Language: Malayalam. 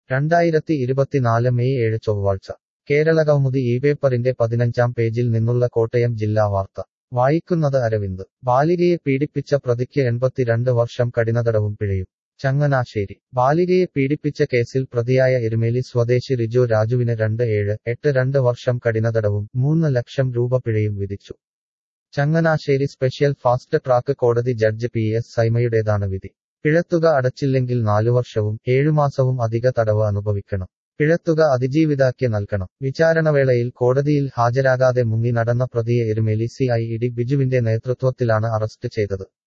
രണ്ടായിരത്തി ഇരുപത്തിനാല് മെയ് ഏഴ് ചൊവ്വാഴ്ച കേരളകൗമുദി ഈ പേപ്പറിന്റെ പതിനഞ്ചാം പേജിൽ നിന്നുള്ള കോട്ടയം ജില്ലാ വാർത്ത വായിക്കുന്നത് അരവിന്ദ് ബാലികയെ പീഡിപ്പിച്ച പ്രതിക്ക് എൺപത്തിരണ്ട് വർഷം കഠിനതടവും പിഴയും ചങ്ങനാശ്ശേരി ബാലികയെ പീഡിപ്പിച്ച കേസിൽ പ്രതിയായ എരുമേലി സ്വദേശി റിജോ രാജുവിന് രണ്ട് ഏഴ് എട്ട് രണ്ട് വർഷം കഠിനതടവും മൂന്ന് ലക്ഷം രൂപ പിഴയും വിധിച്ചു ചങ്ങനാശ്ശേരി സ്പെഷ്യൽ ഫാസ്റ്റ് ട്രാക്ക് കോടതി ജഡ്ജ് പി എസ് സൈമയുടേതാണ് വിധി പിഴത്തുക അടച്ചില്ലെങ്കിൽ നാലു വർഷവും ഏഴുമാസവും അധിക തടവ് അനുഭവിക്കണം പിഴത്തുക അതിജീവിതാക്ക് നൽകണം വിചാരണവേളയിൽ കോടതിയിൽ ഹാജരാകാതെ മുങ്ങി നടന്ന പ്രതിയെ Erumeli C I E D ബിജുവിന്റെ നേതൃത്വത്തിലാണ് അറസ്റ്റ് ചെയ്തത്